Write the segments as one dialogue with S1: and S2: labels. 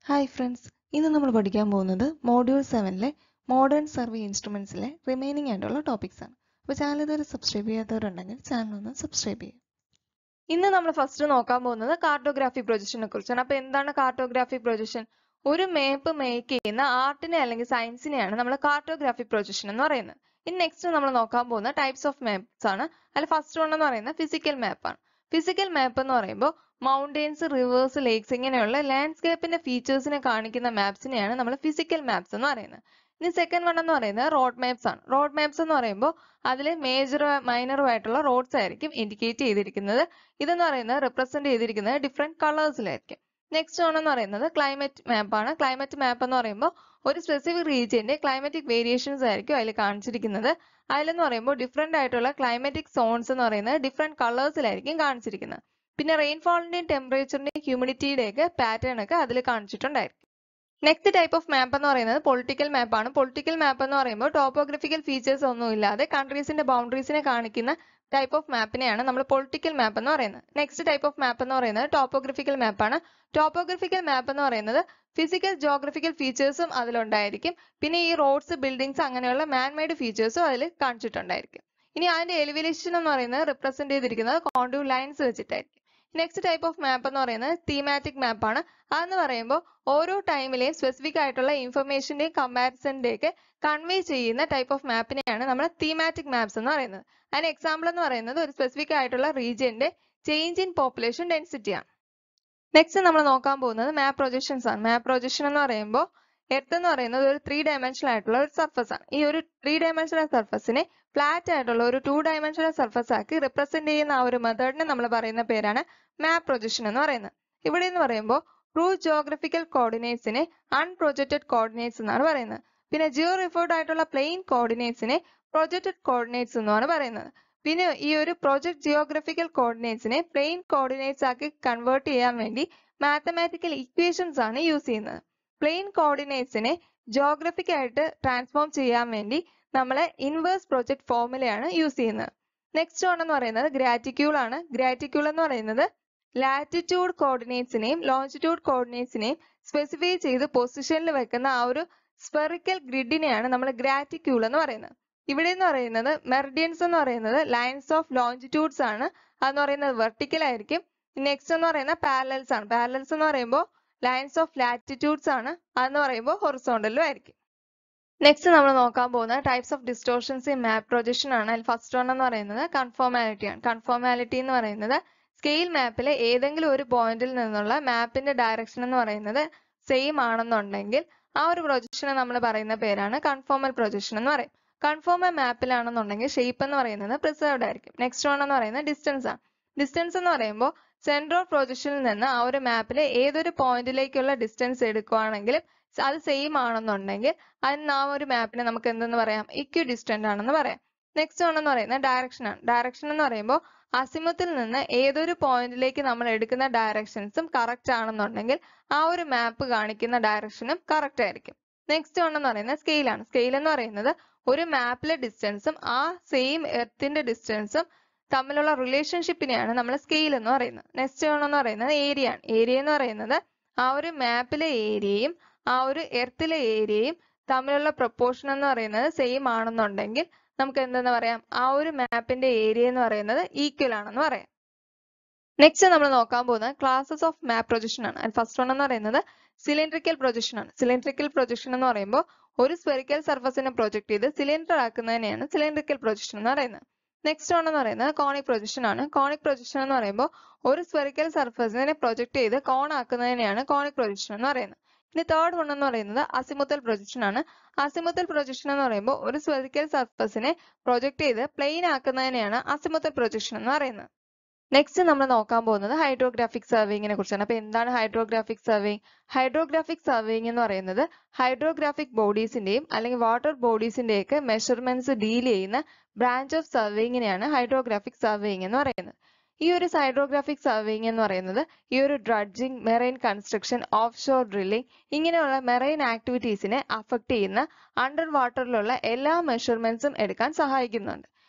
S1: hi friends ഇന്ന് നമ്മൾ പഠിക്കാൻ പോകുന്നത് മോഡ്യൂൾ സെവനിലെ മോഡേൺ സർവേ ഇൻസ്ട്രുമെന്റ്സിലെ റിമൈനിങ് ആയിട്ടുള്ള ടോപ്പിക്സ് ആണ് അപ്പോൾ ചാനൽ ഇതുവരെ സബ്സ്ക്രൈബ് ചെയ്യാത്തവരുണ്ടെങ്കിൽ ചാനൽ ഒന്ന് സബ്സ്ക്രൈബ് ചെയ്യുക
S2: ഇന്ന് നമ്മൾ ഫസ്റ്റ് നോക്കാൻ പോകുന്നത് കാർട്ടോഗ്രാഫി പ്രൊജക്ഷനെ കുറിച്ചാണ് അപ്പൊ എന്താണ് കാർട്ടോഗ്രാഫി പ്രൊജക്ഷൻ ഒരു മാപ്പ് മേക്ക് ചെയ്യുന്ന ആർട്ടിനെ അല്ലെങ്കിൽ സയൻസിനെയാണ് നമ്മൾ കാർട്ടോഗ്രാഫി പ്രൊജക്ഷൻ എന്ന് പറയുന്നത് ഇനി നെക്സ്റ്റ് നമ്മൾ നോക്കാൻ പോകുന്ന ടൈപ്സ് ഓഫ് മാപ്സ് ആണ് അതിൽ ഫസ്റ്റ് വൺ എന്ന് പറയുന്നത് ഫിസിക്കൽ മാപ്പ് ആണ് ഫിസിക്കൽ മാപ്പ് എന്ന് പറയുമ്പോൾ മൗണ്ടെയിൻസ് റിവേഴ്സ് ലേക്സ് ഇങ്ങനെയുള്ള ലാൻഡ്സ്കേപ്പിന്റെ ഫീച്ചേഴ്സിനെ കാണിക്കുന്ന മാപ്സിനെയാണ് നമ്മൾ ഫിസിക്കൽ മാപ്സ് എന്ന് പറയുന്നത് ഇനി സെക്കൻഡ് വൺ എന്ന് പറയുന്നത് റോഡ് മാപ്സ് ആണ് റോഡ് മാപ്സ് എന്ന് പറയുമ്പോൾ അതിൽ മേജറും മൈനറും ആയിട്ടുള്ള റോഡ്സ് ആയിരിക്കും ഇൻഡിക്കേറ്റ് ചെയ്തിരിക്കുന്നത് ഇതെന്ന് പറയുന്നത് റെപ്രസെന്റ് ചെയ്തിരിക്കുന്നത് ഡിഫറെന്റ് കളേഴ്സിലായിരിക്കും നെക്സ്റ്റ് വൺ എന്ന് പറയുന്നത് ക്ലൈമറ്റ് മാപ്പ് ആണ് ക്ലൈമറ്റ് മാപ്പ് എന്ന് പറയുമ്പോൾ ഒരു സ്പെസിഫിക് റീജിയന്റെ ക്ലൈമാറ്റിക് വേരിയേഷൻസ് ആയിരിക്കും അതിൽ കാണിച്ചിരിക്കുന്നത് അതിലെന്ന് പറയുമ്പോൾ ഡിഫറെന്റ് ആയിട്ടുള്ള ക്ലൈമാറ്റിക് സോൺസ് എന്ന് പറയുന്നത് ഡിഫറെന്റ് കളേഴ്സിലായിരിക്കും കാണിച്ചിരിക്കുന്നത് പിന്നെ റെയിൻഫോളിന്റെയും ടെമ്പറേച്ചറിന്റെയും ഹ്യൂമിഡിറ്റിയുടെയും ഒക്കെ പാറ്റേൺ ഒക്കെ അതിൽ കാണിച്ചിട്ടുണ്ടായിരിക്കും നെക്സ്റ്റ് ടൈപ്പ് ഓഫ് മാപ്പ് എന്ന് പറയുന്നത് പൊളിറ്റിക്കൽ മാപ്പ് ആണ് പൊളിറ്റിക്കൽ മാപ്പ് എന്ന് പറയുമ്പോൾ ടോപ്പോഗ്രഫിക്കൽ ഫീച്ചേഴ്സ് ഒന്നും ഇല്ലാതെ കൺട്രീസിന്റെ ബൗണ്ടറീസിനെ കാണിക്കുന്ന ടൈപ്പ് ഓഫ് മാപ്പിനെയാണ് നമ്മൾ പൊളിറ്റിക്കൽ മാപ്പ് എന്ന് പറയുന്നത് നെക്സ്റ്റ് ടൈപ്പ് ഓഫ് മാപ്പ് എന്ന് പറയുന്നത് ടോപ്പോഗ്രഫിക്കൽ മാപ്പ് ആണ് ടോപ്പോഗ്രഫിക്കൽ മാപ്പ് എന്ന് പറയുന്നത് ഫിസിക്കൽ ജോഗ്രഫിക്കൽ ഫീച്ചേഴ്സും അതിലുണ്ടായിരിക്കും പിന്നെ ഈ റോഡ്സ് ബിൽഡിങ്സ് അങ്ങനെയുള്ള മാൻമെയ്ഡ് ഫീച്ചേഴ്സും അതിൽ കാണിച്ചിട്ടുണ്ടായിരിക്കും ഇനി അതിന്റെ എലിവേഷൻ എന്ന് പറയുന്നത് റിപ്രസെന്റ് ചെയ്തിരിക്കുന്നത് കോണ്ടൂർ ലൈൻസ് വെച്ചിട്ടായിരിക്കും നെക്സ്റ്റ് ടൈപ്പ് ഓഫ് മാപ്പ് എന്ന് പറയുന്നത് തീമാറ്റിക് മാപ്പ് ആണ് അതെന്ന് പറയുമ്പോൾ ഓരോ ടൈമിലെയും സ്പെസിഫിക് ആയിട്ടുള്ള ഇൻഫർമേഷന്റെയും കമ്പാരിസണിന്റെയും ഒക്കെ കൺവേ ചെയ്യുന്ന ടൈപ്പ് ഓഫ് മാപ്പിനെയാണ് നമ്മൾ തീമാറ്റിക് മാപ്സ് എന്ന് പറയുന്നത് അതിന് എക്സാമ്പിൾ എന്ന് പറയുന്നത് ഒരു സ്പെസിഫിക് ആയിട്ടുള്ള റീജിയന്റെ ചേഞ്ച് ഇൻ പോപ്പുലേഷൻ ഡെൻസിറ്റി ആണ് നെക്സ്റ്റ് നമ്മൾ നോക്കാൻ പോകുന്നത് മാപ്പ് പ്രൊജക്ഷൻസ് ആണ് മാപ്പ് പ്രൊജക്ഷൻ എന്ന് പറയുമ്പോൾ എർത്ത് എന്ന് പറയുന്നത് ഒരു ത്രീ ഡയമെൻഷണൽ ആയിട്ടുള്ള ഒരു സർഫസ് ആണ് ഈ ഒരു ത്രീ ഡയമെൻഷണൽ സർഫസിനെ ഫ്ലാറ്റ് ആയിട്ടുള്ള ഒരു ടു ഡയമെൻഷണൽ സർഫസ് ആക്കി റിപ്രസെന്റ് ചെയ്യുന്ന ആ ഒരു മെത്തേഡിനെ നമ്മൾ പറയുന്ന പേരാണ് മാപ്പ് പ്രൊജക്ഷൻ എന്ന് പറയുന്നത് ഇവിടെ എന്ന് പറയുമ്പോൾ ട്രൂ ജോഗ്രഫിക്കൽ കോർഡിനേറ്റ്സിനെ അൺപ്രൊജക്റ്റഡ് കോർഡിനേറ്റ്സ് എന്നാണ് പറയുന്നത് പിന്നെ ജിയോ റിഫേർഡ് ആയിട്ടുള്ള പ്ലെയിൻ കോർഡിനേറ്റ്സിനെ പ്രൊജക്റ്റഡ് കോർഡിനേറ്റ്സ് എന്നാണ് പറയുന്നത് പിന്നെ ഈ ഒരു പ്രൊജക്ട് ജിയോഗ്രഫിക്കൽ കോർഡിനേറ്റ്സിനെ പ്ലെയിൻ കോർഡിനേറ്റ്സ് ആക്കി കൺവേർട്ട് ചെയ്യാൻ വേണ്ടി മാത്തമാറ്റിക്കൽ ഇക്വേഷൻസ് ആണ് യൂസ് ചെയ്യുന്നത് പ്ലെയിൻ കോർഡിനേറ്റ്സിനെ ജോഗ്രഫിക് ആയിട്ട് ട്രാൻസ്ഫോം ചെയ്യാൻ വേണ്ടി നമ്മൾ ഇൻവേഴ്സ് പ്രൊജക്ട് ഫോർമുലയാണ് യൂസ് ചെയ്യുന്നത് നെക്സ്റ്റ് വൺ എന്ന് പറയുന്നത് ഗ്രാറ്റിക്യൂൾ ആണ് ഗ്രാറ്റിക്യൂൾ എന്ന് പറയുന്നത് ലാറ്റിറ്റ്യൂഡ് കോർഡിനേറ്റ്സിനെയും ലോഞ്ചിറ്റ്യൂഡ് കോർഡിനേറ്റ്സിനെയും സ്പെസിഫൈ ചെയ്ത് പൊസിഷനിൽ വെക്കുന്ന ആ ഒരു സ്പെറിക്കൽ ഗ്രിഡിനെയാണ് നമ്മൾ ഗ്രാറ്റിക്യൂൾ എന്ന് പറയുന്നത് ഇവിടെ എന്ന് പറയുന്നത് മെറിഡിയൻസ് എന്ന് പറയുന്നത് ലൈൻസ് ഓഫ് ലോഞ്ചിറ്റ്യൂഡ്സ് ആണ് അതെന്ന് പറയുന്നത് വെർട്ടിക്കൽ ആയിരിക്കും നെക്സ്റ്റ് എന്ന് പറയുന്നത് പാരലൽസ് ആണ് പാരലൽസ് എന്ന് പറയുമ്പോൾ ലൈൻസ് ഓഫ് ലാറ്റിറ്റ്യൂഡ്സ് ആണ് അതെന്ന് പറയുമ്പോൾ ഹൊറിസോണ്ടലും ആയിരിക്കും നെക്സ്റ്റ് നമ്മൾ നോക്കാൻ പോകുന്ന types of distortions in map projection ആണ് അതിൽ ഫസ്റ്റ് വൺ എന്ന് പറയുന്നത് കൺഫോമാലിറ്റി ആണ് കൺഫോമാലിറ്റി എന്ന് പറയുന്നത് സ്കെയിൽ മാപ്പിലെ ഏതെങ്കിലും ഒരു പോയിന്റിൽ നിന്നുള്ള മാപ്പിന്റെ ഡയറക്ഷൻ എന്ന് പറയുന്നത് സെയിം ആണെന്നുണ്ടെങ്കിൽ ആ ഒരു പ്രൊജക്ഷനെ നമ്മൾ പറയുന്ന പേരാണ് കൺഫോമൽ പ്രൊജക്ഷൻ എന്ന് പറയും കൺഫോമൽ മാപ്പിലാണെന്നുണ്ടെങ്കിൽ ഷേപ്പ് എന്ന് പറയുന്നത് പ്രിസർവ്ഡ് ആയിരിക്കും നെക്സ്റ്റ് വൺ എന്ന് പറയുന്നത് ഡിസ്റ്റൻസ് ആണ് ഡിസ്റ്റൻസ് എന്ന് പറയുമ്പോൾ സെന്റർ ഓഫ് പ്രൊജക്ഷനിൽ നിന്ന് ആ ഒരു മാപ്പിലെ ഏതൊരു പോയിന്റിലേക്കുള്ള ഡിസ്റ്റൻസ് എടുക്കുകയാണെങ്കിലും അത് സെയിം ആണെന്നുണ്ടെങ്കിൽ അതിന് ആ ഒരു മാപ്പിനെ നമുക്ക് എന്തെന്ന് പറയാം ഇക്വി ഡിസ്റ്റന്റ് ആണെന്ന് പറയാം നെക്സ്റ്റ് വൺ എന്ന് പറയുന്നത് ഡയറക്ഷൻ ആണ് ഡയറക്ഷൻ എന്ന് പറയുമ്പോൾ അസിമത്തിൽ നിന്ന് ഏതൊരു പോയിന്റിലേക്ക് നമ്മൾ എടുക്കുന്ന ഡയറക്ഷൻസും കറക്റ്റ് ആണെന്നുണ്ടെങ്കിൽ ആ ഒരു മാപ്പ് കാണിക്കുന്ന ഡയറക്ഷനും കറക്റ്റ് ആയിരിക്കും നെക്സ്റ്റ് വൺ എന്ന് പറയുന്നത് സ്കെയിൽ ആണ് സ്കെയിൽ എന്ന് പറയുന്നത് ഒരു മാപ്പിലെ ഡിസ്റ്റൻസും ആ സെയിം എർത്തിന്റെ ഡിസ്റ്റൻസും തമ്മിലുള്ള റിലേഷൻഷിപ്പിനെയാണ് നമ്മൾ സ്കെയിൽ എന്ന് പറയുന്നത് നെക്സ്റ്റ് വൺ എന്ന് പറയുന്നത് ഏരിയ ആണ് ഏരിയ എന്ന് പറയുന്നത് ആ ഒരു മാപ്പിലെ ഏരിയയും ആ ഒരു എർത്തിലെ ഏരിയയും തമ്മിലുള്ള പ്രൊപ്പോർഷൻ എന്ന് പറയുന്നത് സെയിം ആണെന്നുണ്ടെങ്കിൽ നമുക്ക് എന്തെന്ന് പറയാം ആ ഒരു മാപ്പിന്റെ ഏരിയ എന്ന് പറയുന്നത് ഈക്വൽ ആണെന്ന് പറയാം നെക്സ്റ്റ് നമ്മൾ നോക്കാൻ പോകുന്നത് ക്ലാസസ് ഓഫ് മാപ്പ് പ്രൊജക്ഷൻ ആണ് അതിൽ ഫസ്റ്റ് വൺ എന്ന് പറയുന്നത് സിലിണ്ടറിക്കൽ പ്രൊജക്ഷൻ ആണ് സിലിണ്ടറിക്കൽ പ്രൊജക്ഷൻ എന്ന് പറയുമ്പോൾ ഒരു സ്പെറിക്കൽ സർഫസിനെ പ്രൊജക്ട് ചെയ്ത് സിലിണ്ടർ ആക്കുന്നതിനെയാണ് സിലിണ്ടറിക്കൽ പ്രൊജക്ഷൻ എന്ന് പറയുന്നത് നെക്സ്റ്റ് വൺ എന്ന് പറയുന്നത് കോണിക് പ്രൊജക്ഷൻ ആണ് കോണിക് പ്രൊജക്ഷൻ എന്ന് പറയുമ്പോൾ ഒരു സ്പെറിക്കൽ സർഫസിനെ പ്രൊജക്ട് ചെയ്ത് കോൺ ആക്കുന്നതിനെയാണ് കോണിക് പ്രൊജക്ഷൻ എന്ന് പറയുന്നത് ഇനി തേർഡ് വൺ എന്ന് പറയുന്നത് അസിമുത്തൽ പ്രൊജക്ഷൻ ആണ് അസിമുത്തൽ പ്രൊജക്ഷൻ എന്ന് പറയുമ്പോൾ ഒരു സ്പെറിക്കൽ സർഫസിനെ പ്രൊജക്ട് ചെയ്ത് പ്ലെയിൻ ആക്കുന്നതിനെയാണ് അസിമുത്തൽ പ്രൊജക്ഷൻ എന്ന് പറയുന്നത് നെക്സ്റ്റ് നമ്മൾ നോക്കാൻ പോകുന്നത് ഹൈഡ്രോഗ്രാഫിക് സർവേയിങ്ങിനെ കുറിച്ചാണ് അപ്പൊ എന്താണ് ഹൈഡ്രോഗ്രാഫിക് സർവേയിങ് ഹൈഡ്രോഗ്രാഫിക് സർവേയിങ് എന്ന് പറയുന്നത് ഹൈഡ്രോഗ്രാഫിക് ബോഡീസിന്റെയും അല്ലെങ്കിൽ വാട്ടർ ബോഡീസിന്റെയും ഒക്കെ മെഷർമെന്റ്സ് ഡീൽ ചെയ്യുന്ന ബ്രാഞ്ച് ഓഫ് സർവേയിങ്ങിനെയാണ് ഹൈഡ്രോഗ്രാഫിക് സർവേയിങ് എന്ന് പറയുന്നത് ഈ ഒരു ഹൈഡ്രോഗ്രാഫിക് സർവേയിങ് എന്ന് പറയുന്നത് ഈ ഒരു dredging marine construction offshore drilling ഇങ്ങനെയുള്ള മെറൈൻ ആക്ടിവിറ്റീസിനെ അഫക്ട് ചെയ്യുന്ന അണ്ടർ വാട്ടറിലുള്ള എല്ലാ മെഷർമെന്റ്സും എടുക്കാൻ സഹായിക്കുന്നുണ്ട്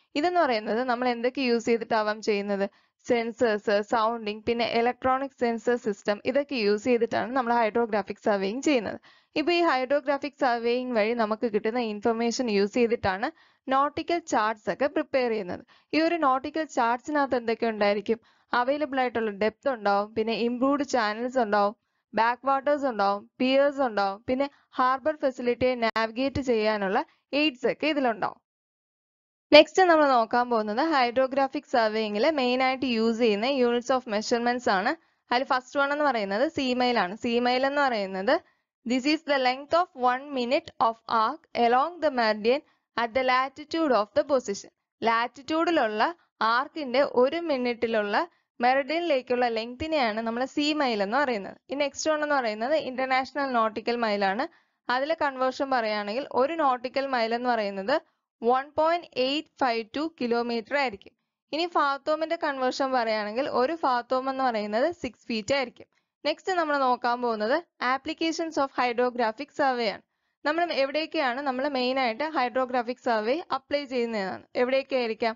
S2: ഇതെന്ന് പറയുന്നത് നമ്മൾ എന്തൊക്കെ യൂസ് ചെയ്തിട്ടാവാം ചെയ്യുന്നത് സെൻസേഴ്സ് സൗണ്ടിങ് പിന്നെ ഇലക്ട്രോണിക് സെൻസർ സിസ്റ്റം ഇതൊക്കെ യൂസ് ചെയ്തിട്ടാണ് നമ്മൾ ഹൈഡ്രോഗ്രാഫിക് സർവേയിങ് ചെയ്യുന്നത് ഇപ്പൊ ഈ ഹൈഡ്രോഗ്രാഫിക് സർവേയിങ് വഴി നമുക്ക് കിട്ടുന്ന ഇൻഫർമേഷൻ യൂസ് ചെയ്തിട്ടാണ് നോട്ടിക്കൽ ചാർട്ട്സ് ഒക്കെ പ്രിപ്പയർ ചെയ്യുന്നത് ഈ ഒരു നോട്ടിക്കൽ ചാർട്ട്സിനകത്ത് എന്തൊക്കെ ഉണ്ടായിരിക്കും അവൈലബിൾ ആയിട്ടുള്ള ഡെപ്ത് ഉണ്ടാവും പിന്നെ ഇംപ്രൂവ്ഡ് ചാനൽസ് ഉണ്ടാവും ബാക്ക് വാട്ടേഴ്സ് ഉണ്ടാവും പിയേഴ്സ് ഉണ്ടാവും പിന്നെ ഹാർബർ ഫെസിലിറ്റിയെ നാവിഗേറ്റ് ചെയ്യാനുള്ള എയ്ഡ്സ് ഒക്കെ ഇതിലുണ്ടാവും നെക്സ്റ്റ് നമ്മൾ നോക്കാൻ പോകുന്നത് ഹൈഡ്രോഗ്രാഫിക് സർവേയിങ്ങിൽ മെയിൻ ആയിട്ട് യൂസ് ചെയ്യുന്ന യൂണിറ്റ്സ് ഓഫ് മെഷർമെന്റ്സ് ആണ് അതിൽ ഫസ്റ്റ് വൺ എന്ന് പറയുന്നത് സീമൈൽ ആണ് സീമൈൽ എന്ന് പറയുന്നത് this is the length of one minute of arc along the meridian at the latitude of the position ലാറ്റിറ്റ്യൂഡിലുള്ള ആർക്കിന്റെ ഒരു മിനിറ്റിലുള്ള മെറിഡിയനിലേക്കുള്ള ലെങ്തിനെയാണ് നമ്മൾ സി മൈൽ എന്ന് പറയുന്നത് ഈ നെക്സ്റ്റ് വൺ എന്ന് പറയുന്നത് ഇന്റർനാഷണൽ നോട്ടിക്കൽ മൈലാണ് അതിലെ കൺവേർഷൻ പറയുകയാണെങ്കിൽ ഒരു നോട്ടിക്കൽ മൈൽ എന്ന് പറയുന്നത് one point eight five two kilometre ആയിരിക്കും ഇനി ഫാത്തോമിന്റെ കൺവേർഷൻ പറയുകയാണെങ്കിൽ ഒരു ഫാത്തോം എന്ന് പറയുന്നത് സിക്സ് ഫീറ്റ് ആയിരിക്കും നെക്സ്റ്റ് നമ്മൾ നോക്കാൻ പോകുന്നത് ആപ്ലിക്കേഷൻസ് ഓഫ് ഹൈഡ്രോഗ്രാഫിക് സർവേ ആണ് നമ്മൾ എവിടെയൊക്കെയാണ് നമ്മൾ മെയിൻ ആയിട്ട് ഹൈഡ്രോഗ്രാഫിക് സർവേ അപ്ലൈ ചെയ്യുന്നതാണ് എവിടെയൊക്കെ ആയിരിക്കാം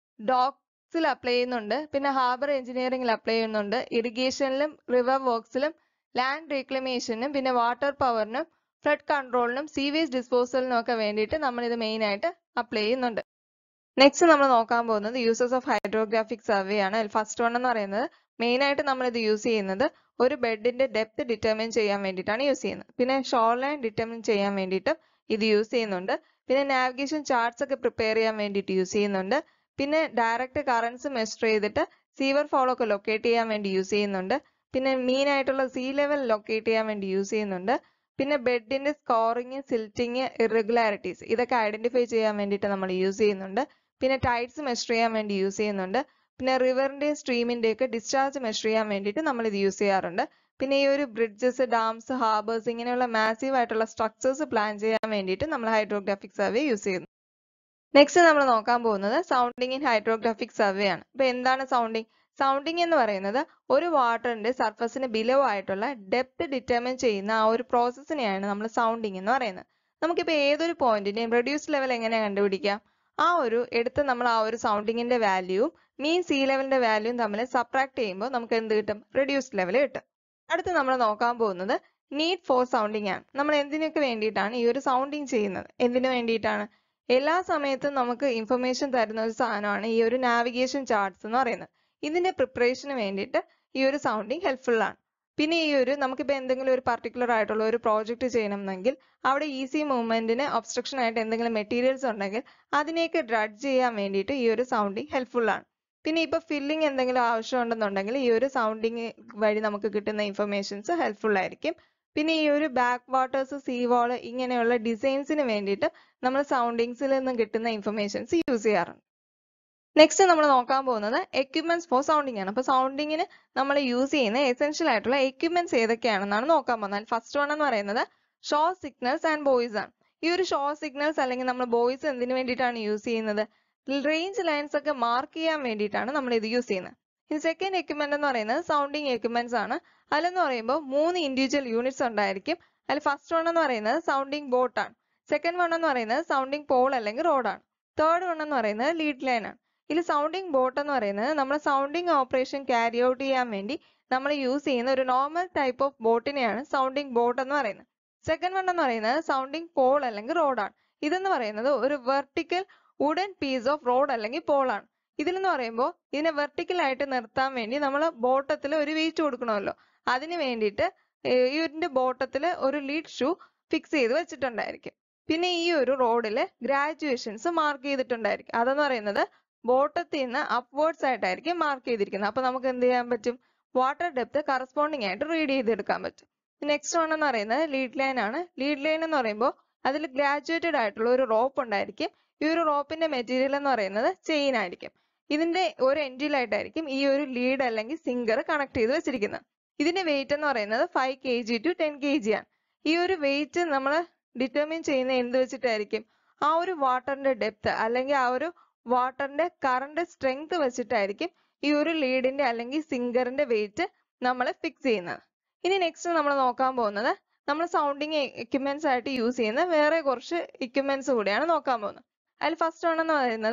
S2: ഡോക്സിൽ അപ്ലൈ ചെയ്യുന്നുണ്ട് പിന്നെ ഹാർബർ എഞ്ചിനീയറിംഗിൽ അപ്ലൈ ചെയ്യുന്നുണ്ട് ഇറിഗേഷനിലും റിവർ വർക്സിലും ലാൻഡ് റീക്ലമേഷനും പിന്നെ വാട്ടർ പവറിനും ഫ്ലഡ് കൺട്രോളിനും സീവേജ് ഡിസ്പോസലിനും ഒക്കെ വേണ്ടിയിട്ട് നമ്മൾ ഇത് മെയിൻ ആയിട്ട് അപ്ലൈ ചെയ്യുന്നുണ്ട് നെക്സ്റ്റ് നമ്മൾ നോക്കാൻ പോകുന്നത് യൂസസ് ഓഫ് ഹൈഡ്രോഗ്രാഫിക് സർവേ ആണ് അതിൽ ഫസ്റ്റ് വൺ എന്ന് പറയുന്നത് മെയിൻ ആയിട്ട് നമ്മൾ ഇത് യൂസ് ചെയ്യുന്നത് ഒരു ബെഡിന്റെ ഡെപ്ത് ഡിറ്റർമിൻ ചെയ്യാൻ വേണ്ടിയിട്ടാണ് യൂസ് ചെയ്യുന്നത് പിന്നെ ഷോർ ലൈൻ ഡിറ്റർമിൻ ചെയ്യാൻ വേണ്ടിയിട്ട് ഇത് യൂസ് ചെയ്യുന്നുണ്ട് പിന്നെ നാവിഗേഷൻ ചാർട്ട്സ് ഒക്കെ പ്രിപ്പയർ ചെയ്യാൻ വേണ്ടിയിട്ട് യൂസ് ചെയ്യുന്നുണ്ട് പിന്നെ ഡയറക്റ്റ് കറൻസ് മെഷർ ചെയ്തിട്ട് സീവർ ഫോളോ ഒക്കെ ലൊക്കേറ്റ് ചെയ്യാൻ വേണ്ടി യൂസ് ചെയ്യുന്നുണ്ട് പിന്നെ മീൻ ആയിട്ടുള്ള സീ ലെവൽ ലൊക്കേറ്റ് ചെയ്യാൻ വേണ്ടി യൂസ് ചെയ്യുന്നുണ്ട് പിന്നെ ബെഡിന്റെ സ്കോറിങ് സിൽറ്റിങ് ഇറഗുലാരിറ്റീസ് ഇതൊക്കെ ഐഡന്റിഫൈ ചെയ്യാൻ വേണ്ടിയിട്ട് നമ്മൾ യൂസ് ചെയ്യുന്നുണ്ട് പിന്നെ ടൈഡ്സ് മെഷർ ചെയ്യാൻ വേണ്ടി യൂസ് ചെയ്യുന്നുണ്ട് പിന്നെ റിവറിന്റെയും സ്ട്രീമിന്റെയും ഒക്കെ ഡിസ്ചാർജ് മെഷർ ചെയ്യാൻ വേണ്ടിയിട്ട് നമ്മൾ ഇത് യൂസ് ചെയ്യാറുണ്ട് പിന്നെ ഈ ഒരു ബ്രിഡ്ജസ് ഡാംസ് ഹാർബേഴ്സ് ഇങ്ങനെയുള്ള മാസീവ് ആയിട്ടുള്ള സ്ട്രക്ചേഴ്സ് പ്ലാൻ ചെയ്യാൻ വേണ്ടിയിട്ട് നമ്മൾ ഹൈഡ്രോഗ്രാഫിക് സർവേ യൂസ് ചെയ്യുന്നു നെക്സ്റ്റ് നമ്മൾ നോക്കാൻ പോകുന്നത് സൗണ്ടിങ് ഇൻ ഹൈഡ്രോഗ്രാഫിക് സർവേ ആണ് അപ്പൊ എന്താണ് സൗണ്ടിങ് സൗണ്ടിങ് എന്ന് പറയുന്നത് ഒരു വാട്ടറിന്റെ സർഫസിന് ബിലോ ആയിട്ടുള്ള ഡെപ്ത് ഡിറ്റർമിൻ ചെയ്യുന്ന ആ ഒരു പ്രോസസ്സിനെയാണ് നമ്മൾ സൗണ്ടിങ് എന്ന് പറയുന്നത് നമുക്കിപ്പോൾ ഏതൊരു പോയിന്റിന്റെയും റെഡ്യൂസ് ലെവൽ എങ്ങനെ കണ്ടുപിടിക്കാം ആ ഒരു എടുത്ത് നമ്മൾ ആ ഒരു സൗണ്ടിങ്ങിന്റെ വാല്യൂവും മീൻ സീ ലെവലിന്റെ വാല്യൂവും തമ്മിൽ സബ്ട്രാക്ട് ചെയ്യുമ്പോൾ നമുക്ക് എന്ത് കിട്ടും റെഡ്യൂസ് ലെവൽ കിട്ടും അടുത്ത് നമ്മൾ നോക്കാൻ പോകുന്നത് നീഡ് ഫോർ സൗണ്ടിങ് ആണ് നമ്മൾ എന്തിനൊക്കെ വേണ്ടിയിട്ടാണ് ഈ ഒരു സൗണ്ടിങ് ചെയ്യുന്നത് എന്തിനു വേണ്ടിയിട്ടാണ് എല്ലാ സമയത്തും നമുക്ക് ഇൻഫർമേഷൻ തരുന്ന ഒരു സാധനമാണ് ഈ ഒരു നാവിഗേഷൻ ചാർട്ട്സ് എന്ന് പറയുന്നത് ഇതിന്റെ പ്രിപ്പറേഷന് വേണ്ടിയിട്ട് ഈ ഒരു സൗണ്ടിങ് ഹെൽപ്ഫുൾ ആണ് പിന്നെ ഈ ഒരു നമുക്കിപ്പോൾ എന്തെങ്കിലും ഒരു പർട്ടിക്കുലർ ആയിട്ടുള്ള ഒരു പ്രോജക്റ്റ് ചെയ്യണമെന്നെങ്കിൽ അവിടെ ഈസി മൂവ്മെന്റിന് ഒബ്സ്ട്രക്ഷൻ ആയിട്ട് എന്തെങ്കിലും മെറ്റീരിയൽസ് ഉണ്ടെങ്കിൽ അതിനെയൊക്കെ ഡ്രഡ്ജ് ചെയ്യാൻ വേണ്ടിയിട്ട് ഈ ഒരു സൗണ്ടിങ് ഹെൽപ്ഫുൾ ആണ് പിന്നെ ഇപ്പൊ ഫില്ലിംഗ് എന്തെങ്കിലും ആവശ്യമുണ്ടെന്നുണ്ടെങ്കിൽ ഈ ഒരു സൗണ്ടിങ് വഴി നമുക്ക് കിട്ടുന്ന ഇൻഫർമേഷൻസ് ഹെൽപ്ഫുൾ ആയിരിക്കും പിന്നെ ഈ ഒരു ബാക്ക് വാട്ടേഴ്സ് സീ വാള് ഇങ്ങനെയുള്ള ഡിസൈൻസിന് വേണ്ടിയിട്ട് നമ്മൾ സൗണ്ടിങ്സിൽ നിന്നും കിട്ടുന്ന ഇൻഫർമേഷൻസ് യൂസ് ചെയ്യാറുണ്ട് നെക്സ്റ്റ് നമ്മൾ നോക്കാൻ പോകുന്നത് എക്യുപ്മെന്റ്സ് ഫോർ സൗണ്ടിങ് ആണ് അപ്പൊ സൗണ്ടിങ്ങിന് നമ്മൾ യൂസ് ചെയ്യുന്ന എസെൻഷ്യൽ ആയിട്ടുള്ള എക്യുപ്മെന്റ്സ് ഏതൊക്കെയാണെന്നാണ് നോക്കാൻ പോകുന്നത് ഫസ്റ്റ് വൺ എന്ന് പറയുന്നത് ഷോ സിഗ്നൽസ് ആൻഡ് ബോയ്സ് ആണ് ഈ ഒരു ഷോ സിഗ്നൽസ് അല്ലെങ്കിൽ നമ്മൾ ബോയ്സ് എന്തിനു വേണ്ടിയിട്ടാണ് യൂസ് ചെയ്യുന്നത് റേഞ്ച് ലൈൻസ് ഒക്കെ മാർക്ക് ചെയ്യാൻ വേണ്ടിയിട്ടാണ് നമ്മൾ ഇത് യൂസ് ചെയ്യുന്നത് ഇനി സെക്കൻഡ് എക്യുപ്മെന്റ് എന്ന് പറയുന്നത് സൗണ്ടിങ് എക്യുപ്മെന്റ്സ് ആണ് അതിലെന്ന് പറയുമ്പോൾ മൂന്ന് ഇൻഡിവിജ്വൽ യൂണിറ്റ്സ് ഉണ്ടായിരിക്കും അതിൽ ഫസ്റ്റ് വൺ എന്ന് പറയുന്നത് സൗണ്ടിങ് ബോട്ട് ആണ് സെക്കൻഡ് വൺ എന്ന് പറയുന്നത് സൗണ്ടിങ് പോൾ അല്ലെങ്കിൽ റോഡാണ് തേർഡ് വൺ എന്ന് പറയുന്നത് ലീഡ് ലൈൻ ആണ് ഇതിൽ സൗണ്ടിങ് ബോട്ട് എന്ന് പറയുന്നത് നമ്മൾ സൗണ്ടിങ് ഓപ്പറേഷൻ ക്യാരി ഔട്ട് ചെയ്യാൻ വേണ്ടി നമ്മൾ യൂസ് ചെയ്യുന്ന ഒരു നോർമൽ ടൈപ്പ് ഓഫ് ബോട്ടിനെയാണ് സൗണ്ടിങ് ബോട്ട് എന്ന് പറയുന്നത് സെക്കൻഡ് വൺ എന്ന് പറയുന്നത് സൗണ്ടിങ് പോൾ അല്ലെങ്കിൽ റോഡാണ് ഇതെന്ന് പറയുന്നത് ഒരു vertical wooden piece of rod അല്ലെങ്കിൽ പോളാണ് ഇതിലെന്ന് പറയുമ്പോൾ ഇതിനെ വെർട്ടിക്കൽ ആയിട്ട് നിർത്താൻ വേണ്ടി നമ്മൾ ബോട്ടത്തിൽ ഒരു വെയിറ്റ് കൊടുക്കണമല്ലോ അതിന് വേണ്ടിയിട്ട് ഈ ഇതിന്റെ ബോട്ടത്തിൽ ഒരു ലീഡ് ഷൂ ഫിക്സ് ചെയ്ത് വെച്ചിട്ടുണ്ടായിരിക്കും പിന്നെ ഈ ഒരു റോഡിൽ ഗ്രാജുവേഷൻസ് മാർക്ക് ചെയ്തിട്ടുണ്ടായിരിക്കും അതെന്ന് പറയുന്നത് ബോട്ടത്തിൽ നിന്ന് അപ്വേർഡ്സ് ആയിട്ടായിരിക്കും മാർക്ക് ചെയ്തിരിക്കുന്നത് അപ്പൊ നമുക്ക് എന്ത് ചെയ്യാൻ പറ്റും വാട്ടർ ഡെപ്ത് കറസ്പോണ്ടിങ് ആയിട്ട് റീഡ് ചെയ്തെടുക്കാൻ പറ്റും നെക്സ്റ്റ് വൺ എന്ന് പറയുന്നത് ലീഡ് ലൈൻ ആണ് ലീഡ് ലൈൻ എന്ന് പറയുമ്പോൾ അതിൽ ഗ്രാജുവേറ്റഡ് ആയിട്ടുള്ള ഒരു റോപ്പ് ഉണ്ടായിരിക്കും ഈ ഒരു റോപ്പിന്റെ മെറ്റീരിയൽ എന്ന് പറയുന്നത് ചെയിൻ ആയിരിക്കും ഇതിന്റെ ഒരു എൻഡിലായിട്ടായിരിക്കും ഈ ഒരു ലീഡ് അല്ലെങ്കിൽ സിംഗർ കണക്ട് ചെയ്ത് വെച്ചിരിക്കുന്നത് ഇതിന്റെ വെയിറ്റ് എന്ന് പറയുന്നത് five K G to ten K G ആണ് ഈ ഒരു വെയിറ്റ് നമ്മൾ ഡിറ്റർമിൻ ചെയ്യുന്ന എന്ത് വെച്ചിട്ടായിരിക്കും ആ ഒരു വാട്ടറിന്റെ ഡെപ്ത് അല്ലെങ്കിൽ ആ ഒരു വാട്ടറിന്റെ കറണ്ട് സ്ട്രെങ്ത് വെച്ചിട്ടായിരിക്കും ഈ ഒരു ലീഡിന്റെ അല്ലെങ്കിൽ സിംഗറിന്റെ വെയിറ്റ് നമ്മൾ ഫിക്സ് ചെയ്യുന്നത് ഇനി നെക്സ്റ്റ് നമ്മൾ നോക്കാൻ പോകുന്നത് നമ്മൾ സൗണ്ടിങ് എക്യുപ്മെന്റ്സ് ആയിട്ട് യൂസ് ചെയ്യുന്ന വേറെ കുറച്ച് എക്യുപ്മെന്റ്സ് കൂടിയാണ് നോക്കാൻ പോകുന്നത് അതിൽ ഫസ്റ്റ് ആണെന്ന് പറയുന്നത്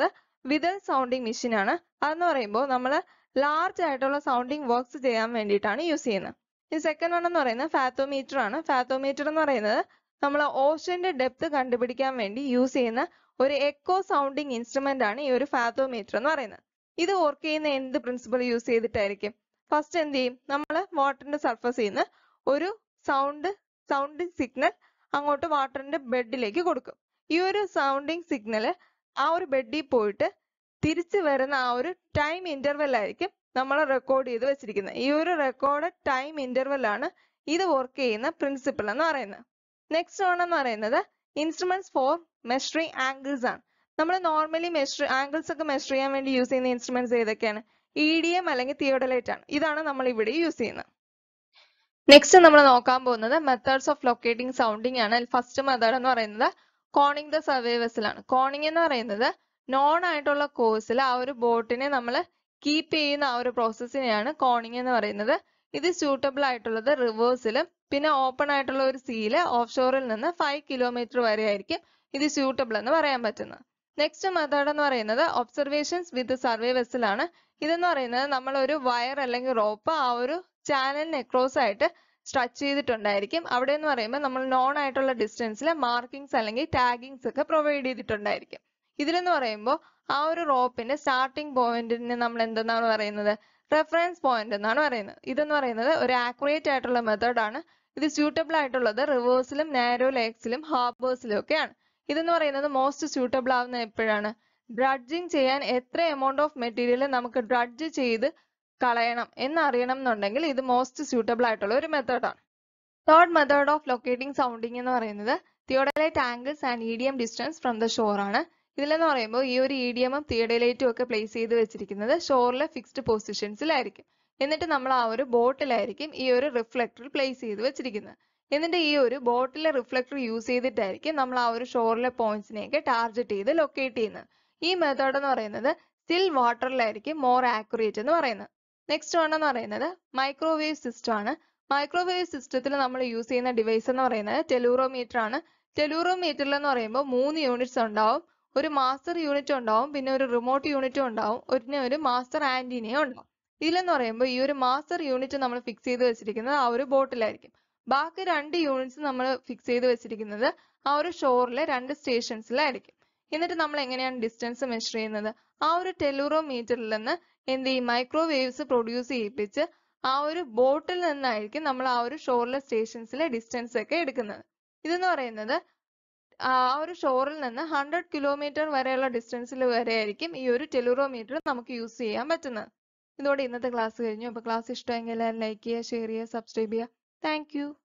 S2: വിതൽ സൗണ്ടിങ് മെഷീൻ ആണ് അതെന്ന് പറയുമ്പോൾ നമ്മൾ ലാർജ് ആയിട്ടുള്ള സൗണ്ടിങ് വർക്ക്സ് ചെയ്യാൻ വേണ്ടിയിട്ടാണ് യൂസ് ചെയ്യുന്നത് ഈ സെക്കൻഡ് വൺ എന്ന് പറയുന്നത് ഫാത്തോമീറ്റർ ആണ് ഫാത്തോമീറ്റർ എന്ന് പറയുന്നത് നമ്മൾ ഓഷന്റെ ഡെപ്ത് കണ്ടുപിടിക്കാൻ വേണ്ടി യൂസ് ചെയ്യുന്ന ഒരു എക്കോ സൗണ്ടിങ് ഇൻസ്ട്രുമെന്റ് ആണ് ഈ ഒരു ഫാത്തോമീറ്റർ എന്ന് പറയുന്നത് ഇത് വർക്ക് ചെയ്യുന്ന എന്ത് പ്രിൻസിപ്പൾ യൂസ് ചെയ്തിട്ടായിരിക്കും ഫസ്റ്റ് എന്ത് ചെയ്യും നമ്മൾ വാട്ടറിന്റെ സർഫസിൽ നിന്ന് ഒരു സൗണ്ട് സൗണ്ട് സിഗ്നൽ അങ്ങോട്ട് വാട്ടറിന്റെ ബെഡിലേക്ക് കൊടുക്കും ഈ ഒരു സൗണ്ടിങ് സിഗ്നൽ ആ ഒരു ബെഡിൽ പോയിട്ട് തിരിച്ചു വരുന്ന ആ ഒരു ടൈം ഇന്റർവെൽ ആയിരിക്കും നമ്മൾ റെക്കോർഡ് ചെയ്ത് വെച്ചിരിക്കുന്നത് ഈ ഒരു റെക്കോർഡ് ടൈം ഇന്റർവെൽ ആണ് ഇത് വർക്ക് ചെയ്യുന്ന പ്രിൻസിപ്പിൾ എന്ന് പറയുന്നത് നെക്സ്റ്റ് വൺ എന്ന് പറയുന്നത് ഇൻസ്ട്രുമെന്റ്സ് ഫോർ മെഷറിംഗ് ആംഗിൾസ് ആണ് നമ്മൾ നോർമലി മെഷർ ആംഗിൾസ് ഒക്കെ മെഷർ ചെയ്യാൻ വേണ്ടി യൂസ് ചെയ്യുന്ന ഇൻസ്ട്രുമെന്റ്സ് ഏതൊക്കെയാണ് ഇ ഡി എം അല്ലെങ്കിൽ തിയോഡലൈറ്റ് ആണ് ഇതാണ് നമ്മൾ ഇവിടെ യൂസ് ചെയ്യുന്നത് നെക്സ്റ്റ് നമ്മൾ നോക്കാൻ പോകുന്നത് മെത്തേഡ്സ് ഓഫ് ലൊക്കേറ്റിംഗ് സൗണ്ടിങ് ആണ് ഫസ്റ്റ് മെത്തേഡ് എന്ന് പറയുന്നത് കോണിംഗ് ദ സർവേ വെസലാണ് കോണിംഗ് എന്ന് പറയുന്നത് നോൺ ആയിട്ടുള്ള കോഴ്സിൽ ആ ഒരു ബോട്ടിനെ നമ്മൾ കീപ്പ് ചെയ്യുന്ന ആ ഒരു പ്രോസസ്സിനെയാണ് കോണിംഗ് എന്ന് പറയുന്നത് ഇത് സ്യൂട്ടബിൾ ആയിട്ടുള്ളത് റിവേഴ്സിലും പിന്നെ ഓപ്പൺ ആയിട്ടുള്ള ഒരു സീല് ഓഫ് ഷോറിൽ നിന്ന് ഫൈവ് കിലോമീറ്റർ വരെ ആയിരിക്കും ഇത് സ്യൂട്ടബിൾ എന്ന് പറയാൻ പറ്റുന്നത് നെക്സ്റ്റ് മെത്തേഡ് എന്ന് പറയുന്നത് ഒബ്സർവേഷൻസ് വിത്ത് സർവേ വെസലാണ് ഇതെന്ന് പറയുന്നത് നമ്മൾ ഒരു വയർ അല്ലെങ്കിൽ റോപ്പ് ആ ഒരു ചാനലിന് അക്രോസ് ആയിട്ട് സ്ട്രച്ച് ചെയ്തിട്ടുണ്ടായിരിക്കും അവിടെ എന്ന് പറയുമ്പോൾ നമ്മൾ നോൺ ആയിട്ടുള്ള ഡിസ്റ്റൻസിൽ മാർക്കിങ്സ് അല്ലെങ്കിൽ ടാഗിങ്സ് ഒക്കെ പ്രൊവൈഡ് ചെയ്തിട്ടുണ്ടായിരിക്കും ഇതിലെന്ന് പറയുമ്പോൾ ആ ഒരു റോപ്പിന്റെ സ്റ്റാർട്ടിംഗ് പോയിന്റിന് നമ്മൾ എന്തെന്നാണ് പറയുന്നത് റെഫറൻസ് പോയിന്റ് എന്നാണ് പറയുന്നത് ഇതെന്ന് പറയുന്നത് ഒരു ആക്യുറേറ്റ് ആയിട്ടുള്ള മെത്തേഡ് ആണ് ഇത് സ്യൂട്ടബിൾ ആയിട്ടുള്ളത് റിവേഴ്സിലും നാരോ ലേക്സിലും ഹാർബേഴ്സിലും ഒക്കെയാണ് ഇതെന്ന് പറയുന്നത് മോസ്റ്റ് സ്യൂട്ടബിൾ ആവുന്ന എപ്പോഴാണ് ഡ്രഡ്ജിങ് ചെയ്യാൻ എത്ര എമൗണ്ട് ഓഫ് മെറ്റീരിയൽ നമുക്ക് ഡ്രഡ്ജ് ചെയ്ത് കളയണം എന്നറിയണം എന്നുണ്ടെങ്കിൽ ഇത് മോസ്റ്റ് സ്യൂട്ടബിൾ ആയിട്ടുള്ള ഒരു മെത്തേഡാണ് third method of locating sounding എന്ന് പറയുന്നത് theodolite angles and EDM distance from the shore ആണ് ഇതിലെന്ന് പറയുമ്പോൾ ഈ ഒരു ഇഡിയമും തിയോഡലൈറ്റും ഒക്കെ പ്ലേസ് ചെയ്ത് വെച്ചിരിക്കുന്നത് ഷോറിലെ ഫിക്സ്ഡ് പൊസിഷൻസിലായിരിക്കും എന്നിട്ട് നമ്മൾ ആ ഒരു ബോട്ടിലായിരിക്കും ഈ ഒരു റിഫ്ലക്ടർ പ്ലേസ് ചെയ്ത് വെച്ചിരിക്കുന്നത് എന്നിട്ട് ഈ ഒരു ബോട്ടിലെ റിഫ്ലക്ടർ യൂസ് ചെയ്തിട്ടായിരിക്കും നമ്മൾ ആ ഒരു ഷോറിലെ പോയിന്റ്സിനെയൊക്കെ ടാർഗറ്റ് ചെയ്ത് ലൊക്കേറ്റ് ചെയ്യുന്നത് ഈ മെത്തേഡ് എന്ന് പറയുന്നത് സ്റ്റിൽ വാട്ടറിലായിരിക്കും മോർ ആക്യുറേറ്റ് എന്ന് പറയുന്നത് നെക്സ്റ്റ് വൺ എന്ന് പറയുന്നത് മൈക്രോവേവ് സിസ്റ്റം ആണ് മൈക്രോവേവ് സിസ്റ്റത്തിൽ നമ്മൾ യൂസ് ചെയ്യുന്ന ഡിവൈസ് എന്ന് പറയുന്നത് ടെലൂറോമീറ്റർ ആണ് ടെലൂറോമീറ്ററിൽ എന്ന് പറയുമ്പോൾ മൂന്ന് യൂണിറ്റ്സ് ഉണ്ടാവും ഒരു മാസ്റ്റർ യൂണിറ്റ് ഉണ്ടാവും പിന്നെ ഒരു റിമോട്ട് യൂണിറ്റും ഉണ്ടാവും പിന്നെ ഒരു മാസ്റ്റർ ആന്റിനയും ഉണ്ടാവും ഇതിലെന്ന് പറയുമ്പോൾ ഈ ഒരു മാസ്റ്റർ യൂണിറ്റ് നമ്മൾ ഫിക്സ് ചെയ്ത് വെച്ചിരിക്കുന്നത് ആ ഒരു ബോട്ടിലായിരിക്കും ബാക്കി രണ്ട് യൂണിറ്റ്സ് നമ്മൾ ഫിക്സ് ചെയ്ത് വെച്ചിരിക്കുന്നത് ആ ഒരു ഷോറിലെ രണ്ട് സ്റ്റേഷൻസിലായിരിക്കും എന്നിട്ട് നമ്മൾ എങ്ങനെയാണ് ഡിസ്റ്റൻസ് മെഷർ ചെയ്യുന്നത് ആ ഒരു ടെലൂറോമീറ്ററിൽ നിന്ന് എന്ത് ചെയ്യും മൈക്രോവേവ്സ് പ്രൊഡ്യൂസ് ചെയ്യിപ്പിച്ച് ആ ഒരു ബോട്ടിൽ നിന്നായിരിക്കും നമ്മൾ ആ ഒരു ഷോറിലെ സ്റ്റേഷൻസിലെ ഡിസ്റ്റൻസ് ഒക്കെ എടുക്കുന്നത് ഇതെന്ന് പറയുന്നത് ആ ഒരു ഷോറിൽ നിന്ന് ഹൺഡ്രഡ് കിലോമീറ്റർ വരെയുള്ള ഡിസ്റ്റൻസിൽ വരെ ആയിരിക്കും ഈ ഒരു ടെലൂറോമീറ്റർ നമുക്ക് യൂസ് ചെയ്യാൻ പറ്റുന്നത് ഇതോടെ ഇന്നത്തെ ക്ലാസ് കഴിഞ്ഞു അപ്പോൾ ക്ലാസ് ഇഷ്ടമെങ്കിൽ എല്ലാവരും ലൈക്ക് ചെയ്യുക ഷെയർ ചെയ്യുക സബ്സ്ക്രൈബ് ചെയ്യുക താങ്ക് യു